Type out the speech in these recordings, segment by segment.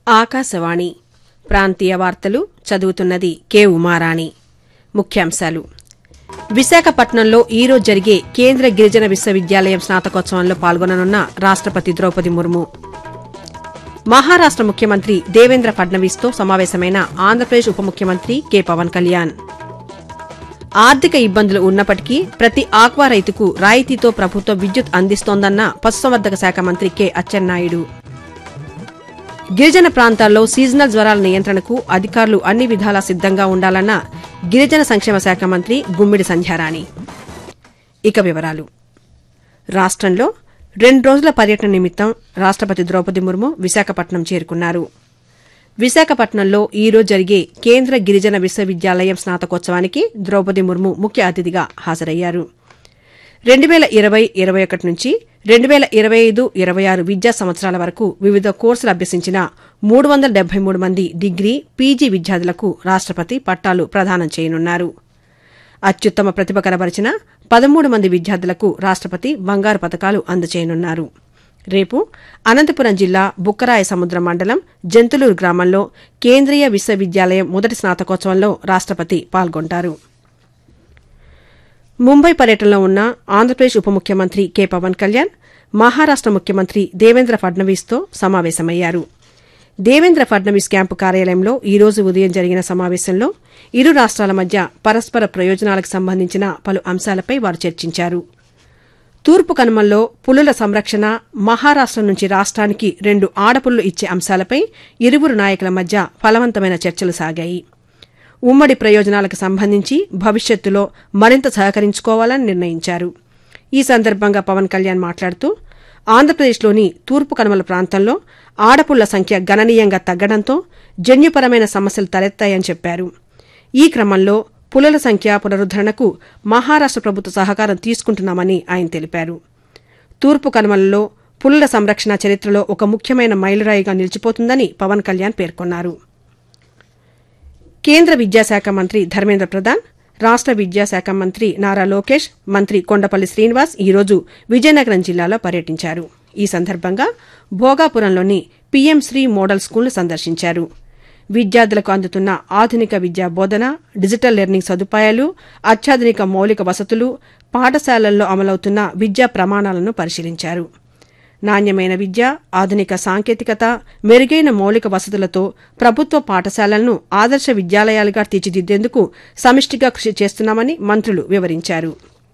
ఆకాశవాణి ప్రాంతీయ వార్తలు చదువుతున్నది కె ఉమారాణి ముఖ్యాంశాలు విశాఖపట్నంలో ఈరోజు జరిగే కేంద్ర గిరిజన విశ్వవిద్యాలయం స్నాతకోత్సవంలో పాల్గొననున్న రాష్టపతి ద్రౌపది ముర్ము మహారాష్ట ముఖ్యమంత్రి దేవేంద్ర ఫడ్నవీస్తో సమావేశమైన ఆంధ్రప్రదేశ్ ఉప ముఖ్యమంత్రి కె పవన్ కళ్యాణ్ ఆర్థిక ఇబ్బందులు ఉన్నప్పటికీ ప్రతి ఆక్వా రైతుకు రాయితీతో ప్రభుత్వం విద్యుత్ అందిస్తోందన్న పశుసంవర్ధక శాఖ మంత్రి కె అచ్చెన్నాయుడు గిరిజన ప్రాంతాల్లో సీజనల్ జ్వరాల నియంత్రణకు అధికారులు అన్ని విధాలా సిద్దంగా ఉండాలన్న గిరిజన సంక్షేమ శాఖ మంత్రి గుమ్మిడి సంధ్యారాణి ఇక వివరాలు రాష్ట్రంలో రెండు రోజుల పర్యటన నిమిత్తం రాష్టపతి ద్రౌపది ముర్ము విశాఖపట్నం చేరుకున్నారు విశాఖపట్నంలో ఈ రోజు జరిగే కేంద్ర గిరిజన విశ్వవిద్యాలయం స్నాతకోత్సవానికి ద్రౌపది ముర్ము ముఖ్య అతిథిగా హాజరయ్యారు రెండు వేల ఇరవై ఇరవై ఒకటి నుంచి రెండు వేల ఇరవై ఐదు ఇరవై ఆరు విద్యా సంవత్సరాల వరకు వివిధ కోర్సులు అభ్యసించిన మూడు వందల డెబ్బై మూడు మంది డిగ్రీ పీజీ విద్యార్థులకు రాష్టపతి పట్టాలు ప్రదానం చేయనున్నారు అత్యుత్తమ ప్రతిభ కనబరిచిన పదమూడు మంది విద్యార్థులకు రాష్టపతి బంగారు పతకాలు అందజేయనున్నారు రేపు అనంతపురం జిల్లా బుక్కరాయ సముద్రం మండలం జంతులూరు గ్రామంలో కేంద్రీయ విశ్వవిద్యాలయం మొదటి స్నాతకోత్సవంలో రాష్టపతి పాల్గొంటారు ముంబై పర్యటనలో ఉన్న ఆంధ్రప్రదేశ్ ఉప ముఖ్యమంత్రి కె పవన్ కళ్యాణ్ మహారాష్ట ముఖ్యమంత్రి దేవేంద్ర ఫడ్నవీస్తో సమావేశమయ్యారు దేవేంద్ర ఫడ్నవీస్ క్యాంపు కార్యాలయంలో ఈ రోజు ఉదయం జరిగిన సమావేశంలో ఇరు రాష్ట్రాల మధ్య పరస్పర ప్రయోజనాలకు సంబంధించిన పలు అంశాలపై వారు చర్చించారు తూర్పు కనుమల్లో పులుల సంరక్షణ మహారాష్ట నుంచి రాష్ట్రానికి రెండు ఆడపుల్లు ఇచ్చే అంశాలపై ఇరువురు నాయకుల మధ్య ఫలవంతమైన చర్చలు సాగాయి ఉమ్మడి ప్రయోజనాలకు సంబంధించి భవిష్యత్తులో మరింత సహకరించుకోవాలని నిర్ణయించారు ఈ సందర్భంగా పవన్ కళ్యాణ్ మాట్లాడుతూ ఆంధ్రప్రదేశ్లోని తూర్పు కనుమల ప్రాంతంలో ఆడపుళ్ల సంఖ్య గణనీయంగా తగ్గడంతో జన్యుపరమైన సమస్యలు తలెత్తాయని చెప్పారు ఈ క్రమంలో పులుల సంఖ్య పునరుద్దరణకు మహారాష్ట ప్రభుత్వ సహకారం తీసుకుంటున్నామని ఆయన తెలిపారు తూర్పు కనుమలలో పులుల సంరక్షణ చరిత్రలో ఒక ముఖ్యమైన మైలురాయిగా నిలిచిపోతుందని పవన్ కళ్యాణ్ పేర్కొన్నారు కేంద్ర విద్యాశాఖ మంత్రి ధర్మేంద్ర ప్రధాన్ రాష్ట విద్యాశాఖ మంత్రి నారా లోకేష్ మంత్రి కొండపల్లి శ్రీనివాస్ ఈరోజు విజయనగరం జిల్లాలో పర్యటించారు ఈ సందర్భంగా భోగాపురంలోని పీఎం శ్రీ మోడల్ స్కూల్ను సందర్శించారు విద్యార్థులకు అందుతున్న ఆధునిక విద్యా బోధన డిజిటల్ లెర్నింగ్ సదుపాయాలు అత్యాధునిక మౌలిక వసతులు పాఠశాలల్లో అమలవుతున్న విద్యా ప్రమాణాలను పరిశీలించారు నాణ్యమైన విద్య ఆధునిక సాంకేతికత మెరుగైన మౌలిక వసతులతో ప్రభుత్వ పాఠశాలలను ఆదర్శ విద్యాలయాలుగా తీర్చిదిద్దేందుకు సమిష్టిగా కృషి చేస్తున్నామని మంత్రులు వివరించారు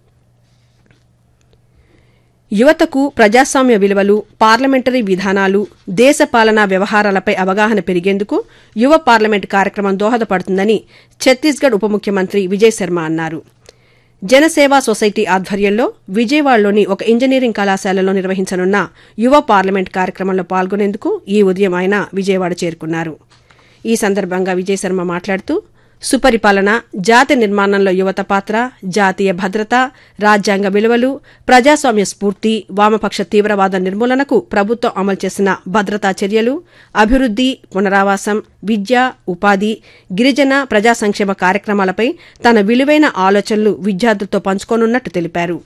యువతకు ప్రజాస్వామ్య విలువలు పార్లమెంటరీ విధానాలు దేశ పాలనా వ్యవహారాలపై అవగాహన పెరిగేందుకు యువ పార్లమెంట్ కార్యక్రమం దోహదపడుతుందని ఛత్తీస్గఢ్ ఉప ముఖ్యమంత్రి విజయ్ శర్మ అన్నారు జనసేవా సొసైటీ ఆధ్వర్యంలో విజయవాడలోని ఒక ఇంజనీరింగ్ కళాశాలలో నిర్వహించనున్న యువ పార్లమెంట్ కార్యక్రమంలో పాల్గొనేందుకు ఈ ఉదయం ఆయన విజయవాడ చేరుకున్నారు ఈ సందర్భంగా విజయ్ శర్మ మాట్లాడుతూ సుపరిపాలన జాతి నిర్మాణంలో యువత పాత్ర జాతీయ భద్రత రాజ్యాంగ విలువలు ప్రజాస్వామ్య స్ఫూర్తి వామపక్ష తీవ్రవాద నిర్మూలనకు ప్రభుత్వం అమలు చేసిన భద్రతా చర్యలు అభివృద్ది పునరావాసం విద్య ఉపాధి గిరిజన ప్రజా సంక్షేమ కార్యక్రమాలపై తన విలువైన ఆలోచనలు విద్యార్థులతో పంచుకోనున్నట్టు తెలిపారు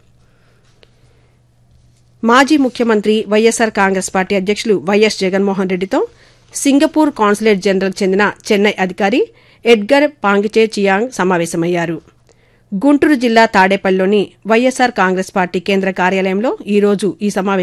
మాజీ ముఖ్యమంత్రి వైఎస్సార్ కాంగ్రెస్ పార్టీ అధ్యక్షులు వైఎస్ జగన్మోహన్ రెడ్డితో సింగపూర్ కాన్సులేట్ జనరల్ చెందిన చెన్నై అధికారి ఎడ్గర్ పాంగిచే చియాంగ్ సమావేశమయ్యారు గుంటూరు జిల్లా తాడేపల్లిలోని వైఎస్సార్ కాంగ్రెస్ పార్టీ కేంద్ర కార్యాలయంలో ఈ రోజు ఈ సమావేశం